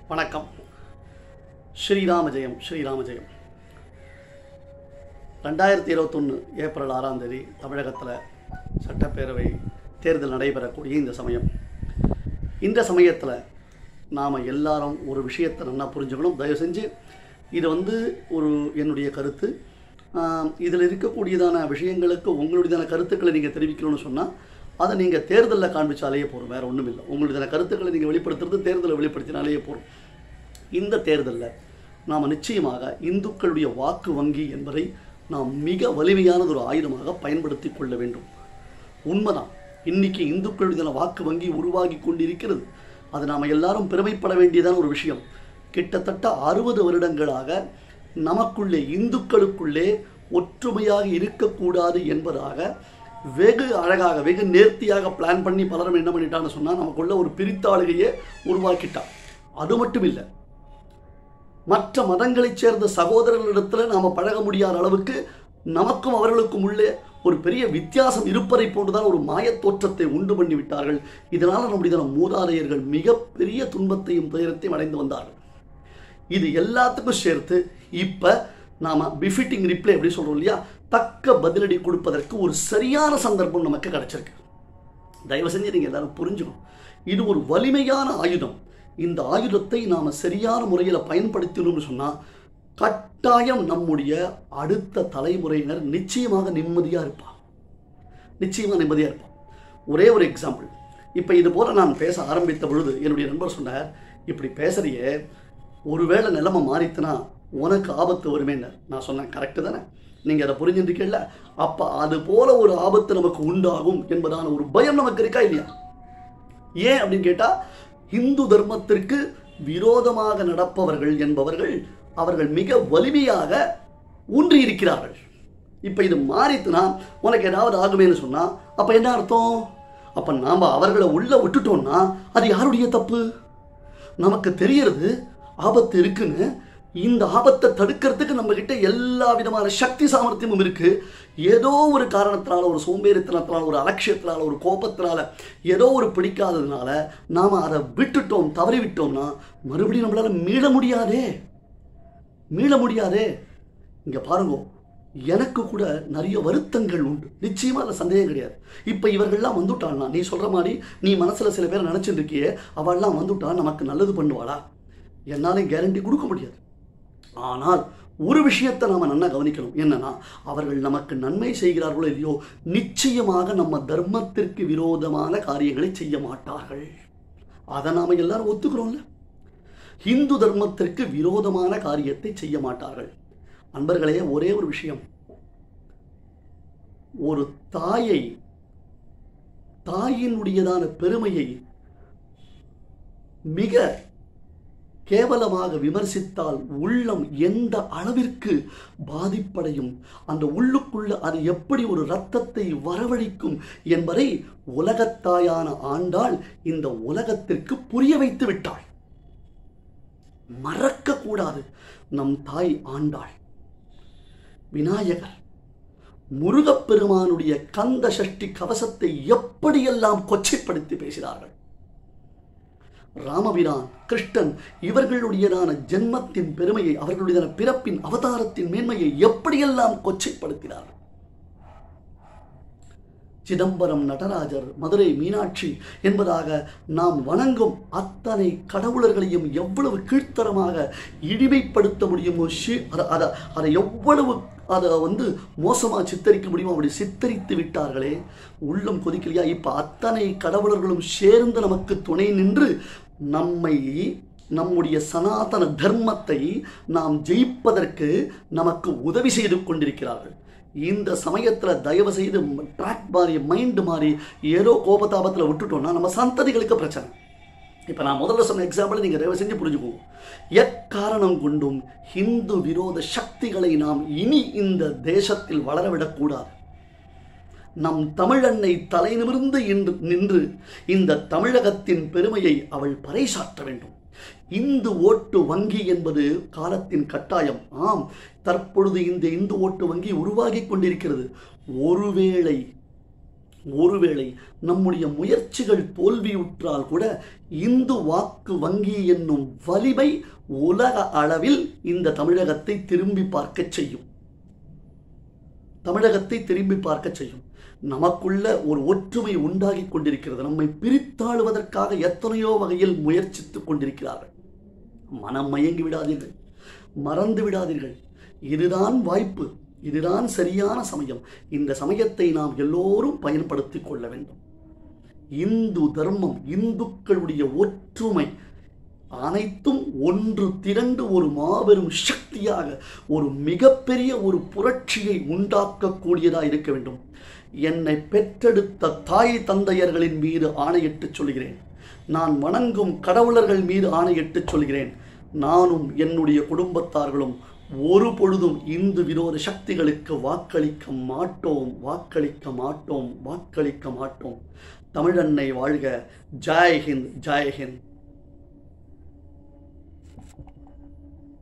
வணக்கம் ஸ்ரீராம ஜெயம் ஸ்ரீராம ஜெயம் ரெண்டாயிரத்தி இருபத்தொன்று ஏப்ரல் ஆறாம் தேதி தமிழகத்தில் சட்டப்பேரவை தேர்தல் நடைபெறக்கூடிய இந்த சமயம் இந்த சமயத்தில் நாம் எல்லாரும் ஒரு விஷயத்தை நல்லா புரிஞ்சுக்கணும் தயவு செஞ்சு இது வந்து ஒரு என்னுடைய கருத்து இதில் இருக்கக்கூடியதான விஷயங்களுக்கு உங்களுடையதான கருத்துக்களை நீங்கள் தெரிவிக்கணும்னு சொன்னால் அதை நீங்கள் தேர்தலில் காண்பிச்சாலேயே போதும் வேறு ஒன்றும் இல்லை உங்களுடையதான கருத்துக்களை நீங்கள் வெளிப்படுத்துறது தேர்தலில் வெளிப்படுத்தினாலேயே போதும் இந்த தேர்தலில் நாம் நிச்சயமாக இந்துக்களுடைய வாக்கு வங்கி என்பதை நாம் மிக வலிமையானது ஒரு ஆயுதமாக பயன்படுத்தி கொள்ள வேண்டும் உண்மைதான் இன்னைக்கு இந்துக்களுடைய வாக்கு வங்கி உருவாகி கொண்டிருக்கிறது அது நாம் எல்லாரும் பெருமைப்பட வேண்டியதான ஒரு விஷயம் கிட்டத்தட்ட அறுபது வருடங்களாக நமக்குள்ளே இந்துக்களுக்குள்ளே ஒற்றுமையாக இருக்கக்கூடாது என்பதாக வெகு அழகாக வெகு நேர்த்தியாக பிளான் பண்ணி பலரும் என்ன பண்ணிட்டான்னு சொன்னால் நமக்குள்ள ஒரு பிரித்தாளுகையே உருவாக்கிட்டான் அது மட்டும் இல்லை மற்ற மதங்களைச் சேர்ந்த சகோதரர்களிடத்தில் நாம் பழக முடியாத அளவுக்கு நமக்கும் அவர்களுக்கும் உள்ளே ஒரு பெரிய வித்தியாசம் இருப்பதை போன்றுதான் ஒரு மாயத் தோற்றத்தை உண்டு பண்ணி விட்டார்கள் இதனால் நம்முடைய மூதாதையர்கள் மிகப்பெரிய துன்பத்தையும் துயரத்தையும் அடைந்து வந்தார்கள் இது எல்லாத்துக்கும் சேர்த்து இப்போ நாம் பிஃபிட்டிங் ரிப்ளை எப்படி சொல்கிறோம் இல்லையா தக்க பதிலடி கொடுப்பதற்கு ஒரு சரியான சந்தர்ப்பம் நமக்கு கிடைச்சிருக்கு தயவு செஞ்சு நீங்கள் எல்லாரும் புரிஞ்சுக்கணும் இது ஒரு வலிமையான ஆயுதம் இந்த ஆயுதத்தை நாம் சரியான முறையில் பயன்படுத்தணும்னு சொன்னால் கட்டாயம் நம்முடைய அடுத்த தலைமுறையினர் நிச்சயமாக நிம்மதியாக இருப்பா நிச்சயமாக நிம்மதியாக இருப்பான் ஒரே ஒரு எக்ஸாம்பிள் இப்போ இது போல் நான் பேச ஆரம்பித்த பொழுது என்னுடைய நண்பர் சொன்னார் இப்படி பேசுறியே ஒருவேளை நிலைமை மாறித்துனா உனக்கு ஆபத்து வருமேன்னு நான் சொன்னேன் கரெக்டு தானே நீங்கள் அதை புரிஞ்சுருக்கீங்கள அப்போ அது போல ஒரு ஆபத்து நமக்கு உண்டாகும் என்பதான ஒரு பயம் நமக்கு இருக்கா இல்லையா ஏன் அப்படின்னு கேட்டால் இந்து தர்மத்திற்கு விரோதமாக நடப்பவர்கள் என்பவர்கள் அவர்கள் மிக வலிமையாக ஊன்றி இருக்கிறார்கள் இப்போ இது மாறித்துனா உனக்கு ஏதாவது ஆகுமேன்னு சொன்னால் அப்போ என்ன அர்த்தம் அப்போ நாம் அவர்களை உள்ளே விட்டுட்டோம்னா அது யாருடைய தப்பு நமக்கு தெரியறது ஆபத்து இருக்குன்னு இந்த ஆபத்தை தடுக்கிறதுக்கு நம்ம கிட்ட எல்லா விதமான சக்தி சாமர்த்தியமும் இருக்கு ஏதோ ஒரு காரணத்தினால ஒரு சோம்பேறித்தனத்தினால ஒரு அலட்சியத்தினால ஒரு கோபத்தினால ஏதோ ஒரு பிடிக்காததுனால நாம் அதை விட்டுட்டோம் தவறி விட்டோம்னா மறுபடியும் நம்மளால மீள முடியாதே மீள முடியாதே இங்கே பாருங்க எனக்கு கூட நிறைய வருத்தங்கள் உண்டு நிச்சயமாக அதில் சந்தேகம் கிடையாது இப்போ இவர்கள்லாம் வந்துட்டாள்னா நீ சொல்கிற மாதிரி நீ மனசில் சில பேர் நினச்சிட்டு இருக்கியே அவள்லாம் வந்துட்டா நமக்கு நல்லது பண்ணுவாளா என்னாலையும் கேரண்டி கொடுக்க முடியாது ஆனால் ஒரு விஷயத்தை நாம் நல்லா கவனிக்கணும் என்னன்னா அவர்கள் நமக்கு நன்மை செய்கிறார்களோ இல்லையோ நிச்சயமாக நம்ம தர்மத்திற்கு விரோதமான காரியங்களை செய்ய மாட்டார்கள் அதை நாம் எல்லாரும் ஒத்துக்கிறோம்ல இந்து தர்மத்திற்கு விரோதமான காரியத்தை செய்ய மாட்டார்கள் அன்பர்களே ஒரே ஒரு விஷயம் ஒரு தாயை தாயினுடையதான பெருமையை மிக கேவலமாக விமர்சித்தால் உள்ளம் எந்த அளவிற்கு பாதிப்படையும் அந்த உள்ளுக்குள்ள அது எப்படி ஒரு இரத்தத்தை வரவழைக்கும் என்பதை உலகத்தாயான ஆண்டாள் இந்த உலகத்திற்கு புரிய வைத்து விட்டாள் மறக்க கூடாது நம் தாய் ஆண்டாள் விநாயகர் முருகப்பெருமானுடைய கந்த சஷ்டி கவசத்தை எப்படியெல்லாம் கொச்சைப்படுத்தி பேசினார்கள் ராமபிரான் கிருஷ்ணன் இவர்களுடையதான ஜென்மத்தின் பெருமையை அவர்களுடையதான பிறப்பின் அவதாரத்தின் மேன்மையை எப்படியெல்லாம் கொச்சைப்படுத்தினார் சிதம்பரம் நடராஜர் மதுரை மீனாட்சி என்பதாக நாம் வணங்கும் அத்தனை கடவுளர்களையும் எவ்வளவு கீழ்த்தரமாக இழிமைப்படுத்த முடியுமோ அதை அதை எவ்வளவு அதை வந்து மோசமாக சித்தரிக்க முடியுமோ அப்படி சித்தரித்து விட்டார்களே உள்ளம் கொதிக்கலையா இப்போ அத்தனை கடவுளர்களும் சேர்ந்து நமக்கு துணை நின்று நம்மை நம்முடைய சனாதன தர்மத்தை நாம் ஜெயிப்பதற்கு நமக்கு உதவி செய்து கொண்டிருக்கிறார்கள் இந்த சமயத்தில் தயவு செய்து ட்ராக் மாறி மைண்டு மாறி ஏதோ கோபதாபத்தில் விட்டுட்டோம்னா நம்ம சந்ததிகளுக்கு பிரச்சனை இப்போ நான் முதல்ல சொன்ன எக்ஸாம்பிள் நீங்கள் தயவு செஞ்சு புரிஞ்சுக்கோங்க எக்காரணம் கொண்டும் ஹிந்து விரோத சக்திகளை நாம் இனி இந்த தேசத்தில் வளரவிடக்கூடாது நம் தமிழன்னை தலை நிமிர்ந்து இன்று நின்று இந்த தமிழகத்தின் பெருமையை அவள் பறைசாற்ற வேண்டும் இந்து ஓட்டு வங்கி என்பது காலத்தின் கட்டாயம் ஆம் தற்பொழுது இந்த இந்து ஓட்டு வங்கி உருவாகி கொண்டிருக்கிறது ஒருவேளை ஒருவேளை நம்முடைய முயற்சிகள் தோல்வியுற்றால் கூட இந்து வாக்கு வங்கி என்னும் வலிமை உலக அளவில் இந்த தமிழகத்தை திரும்பி பார்க்க செய்யும் தமிழகத்தை திரும்பி பார்க்க செய்யும் நமக்குள்ள ஒரு ஒற்றுமை உண்டாகி கொண்டிருக்கிறது நம்மை பிரித்தாளுவதற்காக எத்தனையோ வகையில் முயற்சித்துக் கொண்டிருக்கிறார்கள் மனம் மயங்கி விடாதீர்கள் மறந்து விடாதீர்கள் இதுதான் வாய்ப்பு இதுதான் சரியான சமயம் இந்த சமயத்தை நாம் எல்லோரும் பயன்படுத்திக் கொள்ள வேண்டும் இந்து தர்மம் இந்துக்களுடைய ஒற்றுமை அனைத்தும் ஒன்று திரண்டு ஒரு மாபெரும் சக்தியாக ஒரு மிகப்பெரிய ஒரு புரட்சியை உண்டாக்கக்கூடியதாக இருக்க வேண்டும் என்னை பெற்றெடுத்த தாய் தந்தையர்களின் மீது ஆணையிட்டு சொல்கிறேன் நான் வணங்கும் கடவுளர்கள் மீது ஆணையிட்டு சொல்கிறேன் நானும் என்னுடைய குடும்பத்தார்களும் ஒரு பொழுதும் இந்து விரோத சக்திகளுக்கு வாக்களிக்க மாட்டோம் வாக்களிக்க மாட்டோம் வாக்களிக்க மாட்டோம் தமிழன்னை வாழ்க ஜெய் ஹிந்த் ஜெய் ஹிந்த்